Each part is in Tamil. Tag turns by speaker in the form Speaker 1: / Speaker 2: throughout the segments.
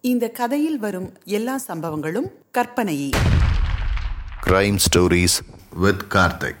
Speaker 1: இந்த கதையில் வரும் எல்லா சம்பவங்களும் கற்பனையே
Speaker 2: Crime Stories with Karthik.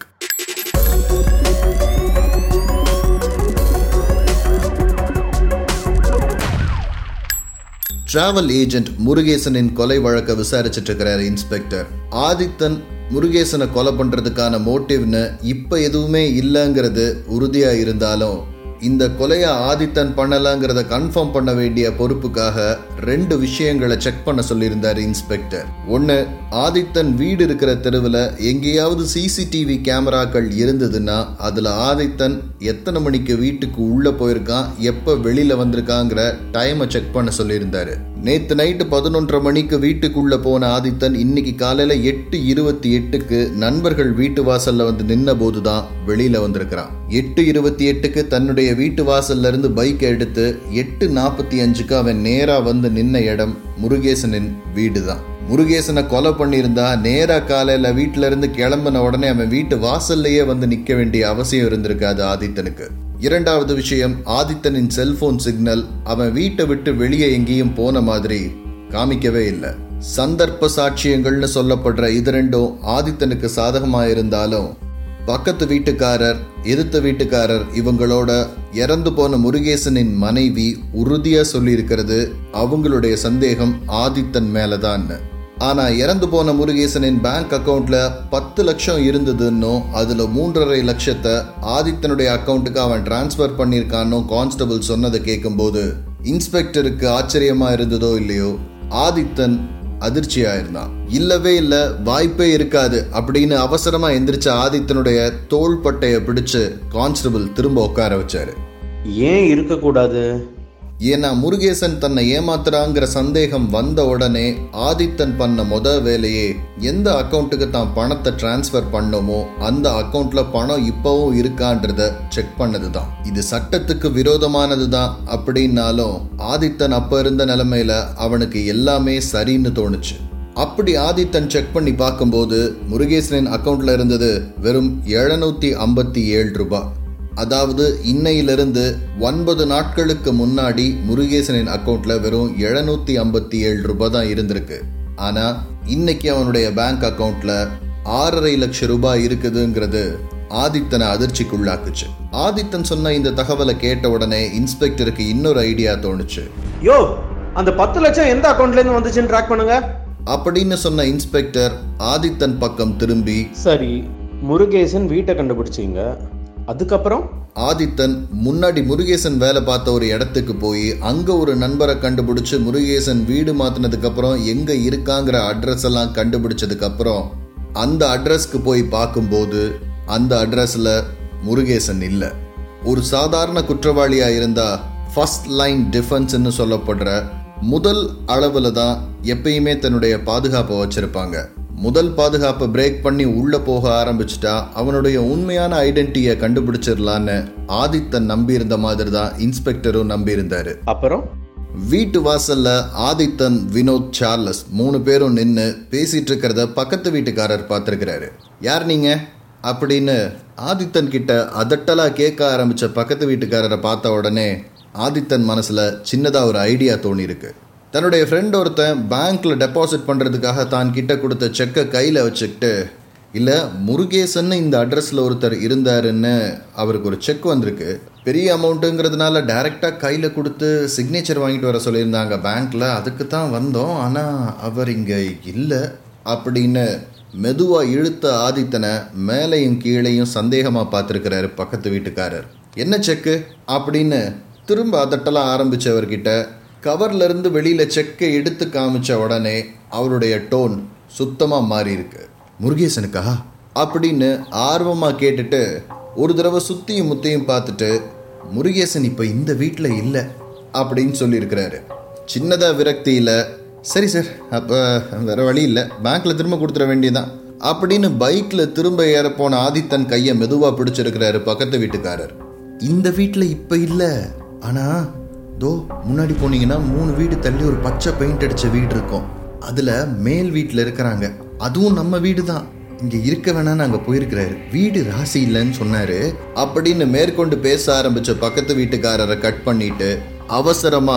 Speaker 3: Travel agent முருகேசனின் கொலை வழக்க விசாரிச்சுட்டு இருக்கிறார் இன்ஸ்பெக்டர் ஆதித்தன் முருகேசனை கொலை பண்றதுக்கான மோட்டிவ்னு இப்ப எதுவுமே இல்லைங்கிறது உறுதியா இருந்தாலும் இந்த கொலையை ஆதித்தன் பண்ணலாங்கிறத கன்ஃபார்ம் பண்ண வேண்டிய பொறுப்புக்காக ரெண்டு விஷயங்களை செக் பண்ண சொல்லியிருந்தார் இன்ஸ்பெக்டர் ஒன்று ஆதித்தன் வீடு இருக்கிற தெருவில் எங்கேயாவது சிசிடிவி கேமராக்கள் இருந்ததுன்னா அதில் ஆதித்தன் எத்தனை மணிக்கு வீட்டுக்கு உள்ளே போயிருக்கான் எப்போ வெளியில் வந்திருக்காங்கிற டைமை செக் பண்ண சொல்லியிருந்தாரு நேற்று நைட்டு பதினொன்றரை மணிக்கு வீட்டுக்குள்ளே போன ஆதித்தன் இன்னைக்கு காலையில் எட்டு இருபத்தி எட்டுக்கு நண்பர்கள் வீட்டு வாசல்ல வந்து நின்ன போது தான் வெளியில் வந்திருக்கிறான் எட்டு இருபத்தி எட்டுக்கு தன்னுடைய வீட்டு வாசல்ல இருந்து பைக் எடுத்து எட்டு நாற்பத்தி அஞ்சுக்கு அவன் நேரா வந்து நின்ன இடம் முருகேசனின் வீடு தான் முருகேசனை கொலை பண்ணியிருந்தா நேரா காலையில வீட்டுல இருந்து கிளம்பின உடனே அவன் வீட்டு வாசல்லையே வந்து நிக்க வேண்டிய அவசியம் இருந்திருக்காது ஆதித்தனுக்கு இரண்டாவது விஷயம் ஆதித்தனின் செல்போன் சிக்னல் அவன் வீட்டை விட்டு வெளியே எங்கேயும் போன மாதிரி காமிக்கவே இல்லை சந்தர்ப்ப சாட்சியங்கள்னு சொல்லப்படுற இது ரெண்டும் ஆதித்தனுக்கு சாதகமா இருந்தாலும் பக்கத்து வீட்டுக்காரர் எதிர்த்த வீட்டுக்காரர் இவங்களோட இறந்து போன முருகேசனின் மனைவி உறுதியா சொல்லியிருக்கிறது அவங்களுடைய சந்தேகம் ஆதித்தன் மேலதான்னு ஆனா இறந்து போன முருகேசனின் பேங்க் அக்கவுண்ட்ல பத்து லட்சம் இருந்ததுன்னும் அதுல மூன்றரை லட்சத்தை ஆதித்தனுடைய அக்கவுண்ட்டுக்கு அவன் டிரான்ஸ்ஃபர் பண்ணியிருக்கான்னு கான்ஸ்டபிள் சொன்னதை கேட்கும்போது இன்ஸ்பெக்டருக்கு ஆச்சரியமா இருந்ததோ இல்லையோ ஆதித்தன் அதிர்ச்சியா இருந்தான் இல்லவே இல்ல வாய்ப்பே இருக்காது அப்படின்னு அவசரமா எந்திரிச்ச ஆதித்தனுடைய தோள்பட்டைய பிடிச்சு கான்ஸ்டபிள் திரும்ப உட்கார வச்சாரு
Speaker 4: ஏன் இருக்கக்கூடாது
Speaker 3: ஏன்னா முருகேசன் தன்னை ஏமாத்துறாங்கிற சந்தேகம் வந்த உடனே ஆதித்தன் பண்ண முத வேலையே எந்த அக்கவுண்ட்டுக்கு தான் பணத்தை டிரான்ஸ்ஃபர் பண்ணோமோ அந்த அக்கவுண்ட்ல பணம் இப்பவும் இருக்கான்றத செக் பண்ணதுதான் இது சட்டத்துக்கு விரோதமானது தான் அப்படின்னாலும் ஆதித்தன் அப்ப இருந்த நிலைமையில அவனுக்கு எல்லாமே சரின்னு தோணுச்சு அப்படி ஆதித்தன் செக் பண்ணி பார்க்கும்போது முருகேசனின் அக்கவுண்ட்ல இருந்தது வெறும் எழுநூத்தி ஐம்பத்தி ஏழு ரூபாய் அதாவது இன்னையிலிருந்து ஒன்பது நாட்களுக்கு முன்னாடி முருகேசனின் அக்கவுண்ட்ல வெறும் எழுநூத்தி ஐம்பத்தி ஏழு ரூபாய் தான் இருந்திருக்கு ஆனா இன்னைக்கு அவனுடைய பேங்க் அக்கவுண்ட்ல ஆறரை லட்சம் ரூபாய் இருக்குதுங்கிறது ஆதித்தனை அதிர்ச்சிக்குள்ளாக்குச்சு ஆதித்தன் சொன்ன இந்த தகவலை கேட்ட உடனே இன்ஸ்பெக்டருக்கு இன்னொரு ஐடியா தோணுச்சு
Speaker 4: யோ அந்த பத்து லட்சம் எந்த அக்கவுண்ட்ல இருந்து வந்துச்சுன்னு ட்ராக் பண்ணுங்க
Speaker 3: அப்படின்னு சொன்ன இன்ஸ்பெக்டர் ஆதித்தன் பக்கம் திரும்பி
Speaker 4: சரி முருகேசன் வீட்டை கண்டுபிடிச்சிங்க அதுக்கப்புறம்
Speaker 3: ஆதித்தன் முன்னாடி முருகேசன் வேலை பார்த்த ஒரு இடத்துக்கு போய் அங்க ஒரு நண்பரை கண்டுபிடிச்சு முருகேசன் வீடு மாத்தினதுக்கு அப்புறம் எங்க இருக்காங்கிற அட்ரஸ் எல்லாம் கண்டுபிடிச்சதுக்கு அப்புறம் அந்த அட்ரஸ்க்கு போய் பார்க்கும்போது அந்த அட்ரஸ்ல முருகேசன் இல்ல ஒரு சாதாரண குற்றவாளியா இருந்தா ஃபர்ஸ்ட் லைன் டிஃபென்ஸ்னு சொல்லப்படுற முதல் அளவுல தான் எப்பயுமே தன்னுடைய பாதுகாப்பை வச்சிருப்பாங்க முதல் பாதுகாப்பை பிரேக் பண்ணி உள்ள போக ஆரம்பிச்சிட்டா அவனுடைய உண்மையான ஐடென்டிட்டியை கண்டுபிடிச்சிடலான்னு ஆதித்தன் நம்பியிருந்த மாதிரி தான் இன்ஸ்பெக்டரும் நம்பியிருந்தாரு
Speaker 4: அப்புறம்
Speaker 3: வீட்டு வாசல்ல ஆதித்தன் வினோத் சார்லஸ் மூணு பேரும் நின்று பேசிட்டு இருக்கிறத பக்கத்து வீட்டுக்காரர் பார்த்துருக்கிறாரு யார் நீங்க அப்படின்னு ஆதித்தன் கிட்ட அதட்டலா கேட்க ஆரம்பிச்ச பக்கத்து வீட்டுக்காரரை பார்த்த உடனே ஆதித்தன் மனசுல சின்னதா ஒரு ஐடியா தோணி இருக்கு தன்னுடைய ஃப்ரெண்ட் ஒருத்தன் பேங்க்ல டெபாசிட் பண்றதுக்காக தான் கிட்ட கொடுத்த செக்கை கையில வச்சுக்கிட்டு இல்லை முருகேசன் இந்த அட்ரஸில் ஒருத்தர் இருந்தாருன்னு அவருக்கு ஒரு செக் வந்திருக்கு பெரிய அமௌண்ட்டுங்கிறதுனால டைரெக்டாக கையில் கொடுத்து சிக்னேச்சர் வாங்கிட்டு வர சொல்லியிருந்தாங்க பேங்க்கில் அதுக்கு தான் வந்தோம் ஆனால் அவர் இங்கே இல்லை அப்படின்னு மெதுவாக இழுத்த ஆதித்தனை மேலையும் கீழையும் சந்தேகமாக பார்த்துருக்கிறாரு பக்கத்து வீட்டுக்காரர் என்ன செக்கு அப்படின்னு திரும்ப அதட்டலாம் ஆரம்பித்தவர்கிட்ட கவர்ல இருந்து வெளியில செக்கை எடுத்து காமிச்ச உடனே அவருடைய டோன் சுத்தமா மாறி இருக்கு முருகேசனுக்கா அப்படின்னு ஆர்வமா கேட்டுட்டு ஒரு தடவை சுத்தியும் முத்தையும் பார்த்துட்டு முருகேசன் இப்ப இந்த வீட்டில் இல்லை அப்படின்னு சொல்லியிருக்கிறாரு சின்னதா விரக்தியில சரி சார் அப்ப வேற வழி இல்லை பேங்க்ல திரும்ப கொடுத்துட வேண்டியதான் அப்படின்னு பைக்ல திரும்ப ஏறப்போன ஆதித்தன் கையை மெதுவா பிடிச்சிருக்கிறாரு பக்கத்து வீட்டுக்காரர் இந்த வீட்டில் இப்ப இல்லை ஆனா தோ முன்னாடி போனீங்கன்னா மூணு வீடு தள்ளி ஒரு பச்சை பெயிண்ட் அடிச்ச வீடு இருக்கும் அதுல மேல் வீட்டில் இருக்கிறாங்க அதுவும் நம்ம வீடு தான் இங்க இருக்க வேணாம்னு அங்க போயிருக்கிறாரு வீடு ராசி இல்லைன்னு சொன்னாரு அப்படின்னு மேற்கொண்டு பேச ஆரம்பிச்ச பக்கத்து வீட்டுக்காரரை கட் பண்ணிட்டு அவசரமா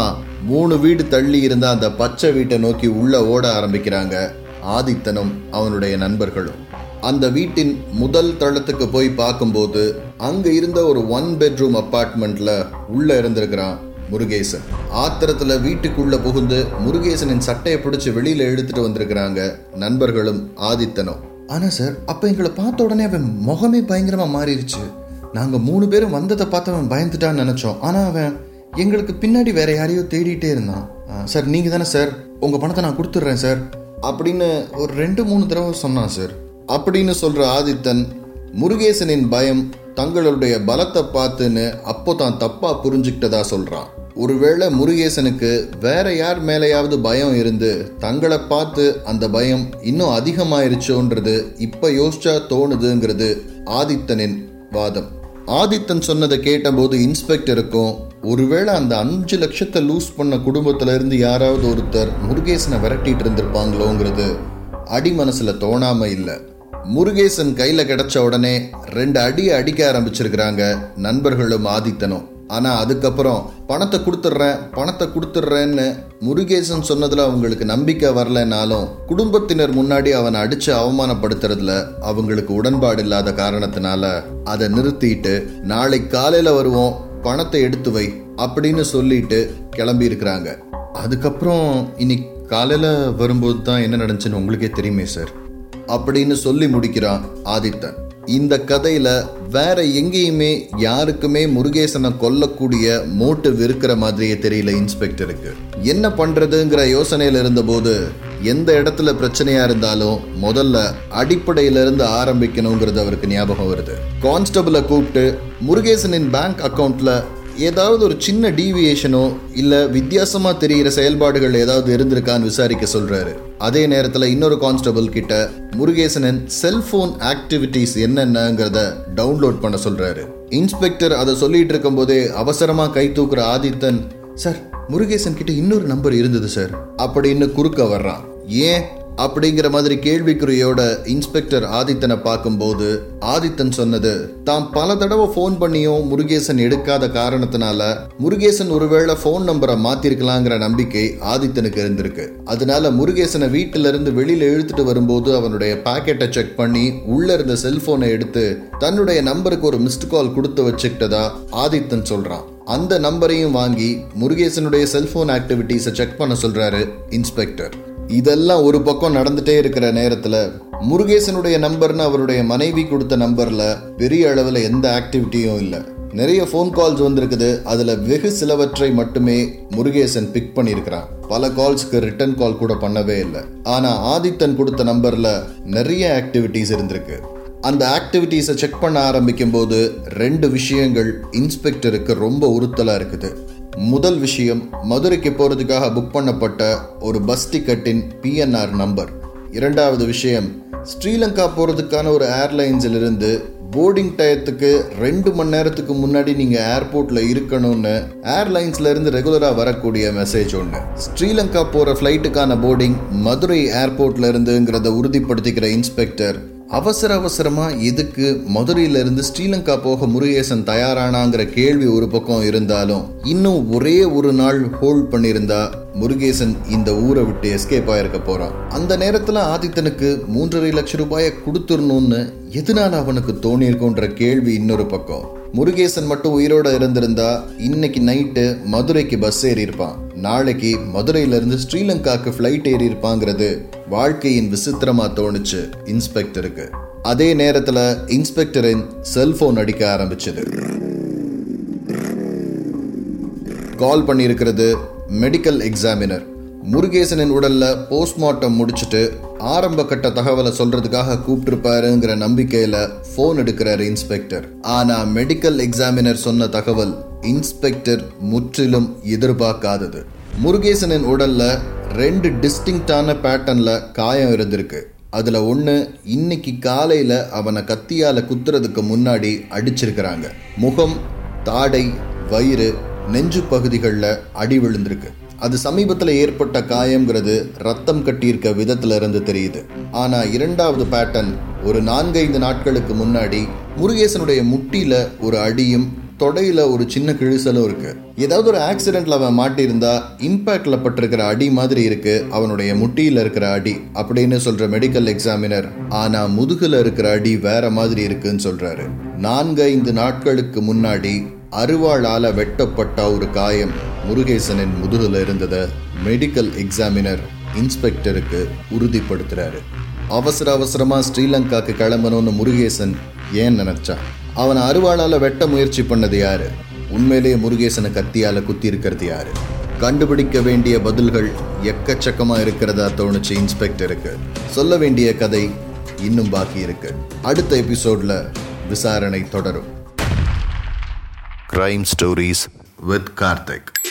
Speaker 3: மூணு வீடு தள்ளி இருந்த அந்த பச்சை வீட்டை நோக்கி உள்ள ஓட ஆரம்பிக்கிறாங்க ஆதித்தனும் அவனுடைய நண்பர்களும் அந்த வீட்டின் முதல் தளத்துக்கு போய் பார்க்கும்போது அங்க இருந்த ஒரு ஒன் பெட்ரூம் அப்பார்ட்மெண்ட்ல உள்ள இருந்திருக்கிறான் முருகேசன் ஆத்திரத்துல வீட்டுக்குள்ள புகுந்து முருகேசனின் சட்டையை பிடிச்சு வெளியில இழுத்துட்டு வந்திருக்கிறாங்க நண்பர்களும் ஆதித்தனும் ஆனா சார் அப்ப எங்களை பார்த்த உடனே அவன் முகமே பயங்கரமா மாறிடுச்சு நாங்க மூணு பேரும் வந்ததை பார்த்து அவன் பயந்துட்டான்னு நினைச்சோம் ஆனா அவன் எங்களுக்கு பின்னாடி வேற யாரையோ தேடிட்டே இருந்தான் "ஆ, சார் நீங்க தானே சார் உங்க பணத்தை நான் கொடுத்துட்றேன் சார் அப்படின்னு ஒரு ரெண்டு மூணு தடவை சொன்னான் சார் அப்படின்னு சொல்ற ஆதித்தன் முருகேசனின் பயம் தங்களுடைய பலத்தை பார்த்துன்னு அப்போ தான் தப்பா புரிஞ்சுக்கிட்டதா சொல்றான் ஒருவேளை முருகேசனுக்கு வேற யார் மேலேயாவது பயம் இருந்து தங்களை பார்த்து அந்த பயம் இன்னும் அதிகமாயிருச்சோன்றது இப்ப யோசிச்சா தோணுதுங்கிறது ஆதித்தனின் வாதம் ஆதித்தன் சொன்னதை கேட்டபோது இன்ஸ்பெக்டருக்கும் ஒருவேளை அந்த அஞ்சு லட்சத்தை லூஸ் பண்ண குடும்பத்துல இருந்து யாராவது ஒருத்தர் முருகேசனை விரட்டிட்டு இருந்திருப்பாங்களோங்கிறது அடி மனசுல தோணாம இல்ல முருகேசன் கையில கிடைச்ச உடனே ரெண்டு அடி அடிக்க ஆரம்பிச்சிருக்கிறாங்க நண்பர்களும் ஆதித்தனும் ஆனா அதுக்கப்புறம் பணத்தை கொடுத்துட்றேன் பணத்தை கொடுத்துட்றேன்னு முருகேசன் சொன்னதுல அவங்களுக்கு நம்பிக்கை வரலனாலும் குடும்பத்தினர் முன்னாடி அவனை அடிச்சு அவமானப்படுத்துறதுல அவங்களுக்கு உடன்பாடு இல்லாத காரணத்தினால அதை நிறுத்திட்டு நாளை காலையில வருவோம் பணத்தை எடுத்து வை அப்படின்னு சொல்லிட்டு கிளம்பி இருக்கிறாங்க அதுக்கப்புறம் இன்னைக்கு காலையில வரும்போது தான் என்ன நடந்துச்சுன்னு உங்களுக்கே தெரியுமே சார் அப்படின்னு சொல்லி முடிக்கிறான் ஆதித்தன் இந்த கதையில வேற எங்கேயுமே யாருக்குமே முருகேசனை கொல்லக்கூடிய மோட்டிவ் இருக்கிற மாதிரியே தெரியல இன்ஸ்பெக்டருக்கு என்ன பண்றதுங்கிற யோசனையில இருந்தபோது எந்த இடத்துல பிரச்சனையா இருந்தாலும் முதல்ல அடிப்படையில இருந்து ஆரம்பிக்கணுங்கிறது அவருக்கு ஞாபகம் வருது கான்ஸ்டபிளை கூப்பிட்டு முருகேசனின் பேங்க் அக்கவுண்ட்ல ஏதாவது ஒரு சின்ன டீவியேஷனோ இல்ல வித்தியாசமா தெரிகிற செயல்பாடுகள் ஏதாவது இருந்திருக்கான்னு விசாரிக்க சொல்றாரு அதே நேரத்துல இன்னொரு கான்ஸ்டபிள் கிட்ட முருகேசனின் செல்போன் ஆக்டிவிட்டிஸ் என்னென்னங்கிறத டவுன்லோட் பண்ண சொல்றாரு இன்ஸ்பெக்டர் அதை சொல்லிட்டு இருக்கும்போதே அவசரமா கை தூக்குற ஆதித்தன் சார் முருகேசன் கிட்ட இன்னொரு நம்பர் இருந்தது சார் அப்படின்னு குறுக்க வர்றான் ஏன் அப்படிங்கிற மாதிரி கேள்விக்குறியோட இன்ஸ்பெக்டர் ஆதித்தனை பார்க்கும்போது ஆதித்தன் சொன்னது தாம் பல தடவை ஃபோன் பண்ணியும் முருகேசன் எடுக்காத காரணத்தினால முருகேசன் ஒருவேளை ஃபோன் நம்பரை மாத்திருக்கலாங்கிற நம்பிக்கை ஆதித்தனுக்கு இருந்திருக்கு அதனால முருகேசனை வீட்டில இருந்து வெளியில இழுத்துட்டு வரும்போது அவனுடைய பாக்கெட்டை செக் பண்ணி உள்ள இருந்த செல்போனை எடுத்து தன்னுடைய நம்பருக்கு ஒரு மிஸ்டு கால் கொடுத்து வச்சுக்கிட்டதா ஆதித்தன் சொல்றான் அந்த நம்பரையும் வாங்கி முருகேசனுடைய செல்போன் ஆக்டிவிட்டீஸை செக் பண்ண சொல்றாரு இன்ஸ்பெக்டர் இதெல்லாம் ஒரு பக்கம் நடந்துட்டே இருக்கிற நேரத்துல முருகேசனுடைய நம்பர்னு அவருடைய மனைவி கொடுத்த நம்பர்ல பெரிய அளவுல எந்த ஆக்டிவிட்டியும் இல்ல நிறைய ஃபோன் கால்ஸ் வந்திருக்குது அதுல வெகு சிலவற்றை மட்டுமே முருகேசன் பிக் பண்ணியிருக்கிறான் பல கால்ஸ்க்கு ரிட்டர்ன் கால் கூட பண்ணவே இல்லை ஆனா ஆதித்தன் கொடுத்த நம்பர்ல நிறைய ஆக்டிவிட்டிஸ் இருந்திருக்கு அந்த ஆக்டிவிட்டீஸை செக் பண்ண ஆரம்பிக்கும் போது ரெண்டு விஷயங்கள் இன்ஸ்பெக்டருக்கு ரொம்ப உறுத்தலா இருக்குது முதல் விஷயம் மதுரைக்கு போறதுக்காக புக் பண்ணப்பட்ட ஒரு பஸ் டிக்கெட்டின் பிஎன்ஆர் நம்பர் இரண்டாவது விஷயம் ஸ்ரீலங்கா போறதுக்கான ஒரு ஏர்லைன்ஸில் இருந்து போர்டிங் டயத்துக்கு ரெண்டு மணி நேரத்துக்கு முன்னாடி நீங்க ஏர்போர்ட்ல இருக்கணும்னு ஏர்லைன்ஸ்ல இருந்து ரெகுலரா வரக்கூடிய மெசேஜ் ஒன்று ஸ்ரீலங்கா போற ஃப்ளைட்டுக்கான போர்டிங் மதுரை ஏர்போர்ட்ல இருந்துங்கிறத உறுதிப்படுத்திக்கிற இன்ஸ்பெக்டர் அவசர அவசரமா எதுக்கு மதுரையில இருந்து ஸ்ரீலங்கா போக முருகேசன் தயாரானாங்கிற கேள்வி ஒரு பக்கம் இருந்தாலும் இன்னும் ஒரே ஒரு நாள் ஹோல்ட் பண்ணியிருந்தா முருகேசன் இந்த ஊரை விட்டு எஸ்கேப் ஆயிருக்க போறான் அந்த நேரத்துல ஆதித்தனுக்கு மூன்றரை லட்சம் ரூபாயை கொடுத்துடணும்னு எதனால அவனுக்கு தோணியிருக்குன்ற கேள்வி இன்னொரு பக்கம் முருகேசன் மட்டும் உயிரோட இருந்திருந்தா இன்னைக்கு நைட்டு மதுரைக்கு பஸ் ஏறி இருப்பான் நாளைக்கு மதுரையில இருந்து ஸ்ரீலங்காக்கு ஃப்ளைட் ஏறி இருப்பாங்கிறது வாழ்க்கையின் விசித்திரமா தோணுச்சு இன்ஸ்பெக்டருக்கு அதே நேரத்துல இன்ஸ்பெக்டரின் செல்போன் அடிக்க ஆரம்பிச்சது கால் பண்ணியிருக்கிறது மெடிக்கல் எக்ஸாமினர் முருகேசனின் உடல்ல போஸ்ட்மார்ட்டம் முடிச்சுட்டு ஆரம்ப கட்ட தகவலை சொல்றதுக்காக கூப்பிட்டுருப்பாருங்கிற நம்பிக்கையில போன் எடுக்கிறாரு இன்ஸ்பெக்டர் ஆனா மெடிக்கல் எக்ஸாமினர் சொன்ன தகவல் இன்ஸ்பெக்டர் முற்றிலும் எதிர்பார்க்காதது முருகேசனின் உடல்ல ரெண்டு டிஸ்டிங்டான பேட்டர்ன்ல காயம் இருந்திருக்கு அதுல ஒண்ணு இன்னைக்கு காலையில அவனை கத்தியால குத்துறதுக்கு முன்னாடி அடிச்சிருக்கிறாங்க முகம் தாடை வயிறு நெஞ்சு பகுதிகளில் அடி விழுந்திருக்கு அது சமீபத்தில் ஏற்பட்ட காயம்ங்கிறது ரத்தம் கட்டியிருக்க விதத்துல இருந்து தெரியுது ஆனா இரண்டாவது பேட்டர்ன் ஒரு நான்கைந்து நாட்களுக்கு முன்னாடி முருகேசனுடைய முட்டியில ஒரு அடியும் தொடையில ஒரு சின்ன கிழிசலும் இருக்கு ஏதாவது ஒரு ஆக்சிடென்ட்ல அவன் மாட்டியிருந்தா இம்பாக்ட்ல பட்டிருக்கிற அடி மாதிரி இருக்கு அவனுடைய முட்டியில இருக்கிற அடி அப்படின்னு சொல்ற மெடிக்கல் எக்ஸாமினர் ஆனா முதுகுல இருக்கிற அடி வேற மாதிரி இருக்குன்னு சொல்றாரு நான்கு ஐந்து நாட்களுக்கு முன்னாடி அருவாளால வெட்டப்பட்ட ஒரு காயம் முருகேசனின் முதுகுல இருந்ததை மெடிக்கல் எக்ஸாமினர் இன்ஸ்பெக்டருக்கு உறுதிப்படுத்துறாரு அவசர அவசரமா ஸ்ரீலங்காக்கு கிளம்பணும்னு முருகேசன் ஏன் நினைச்சான் அவனை அருவாளால வெட்ட முயற்சி பண்ணது யாரு உண்மையிலேயே முருகேசனை கத்தியால குத்தி இருக்கிறது யாரு கண்டுபிடிக்க வேண்டிய பதில்கள் எக்கச்சக்கமா இருக்கிறதா தோணுச்சு இன்ஸ்பெக்டருக்கு சொல்ல வேண்டிய கதை இன்னும் பாக்கி இருக்கு அடுத்த எபிசோட்ல விசாரணை தொடரும்
Speaker 2: Crime Stories with Karthik.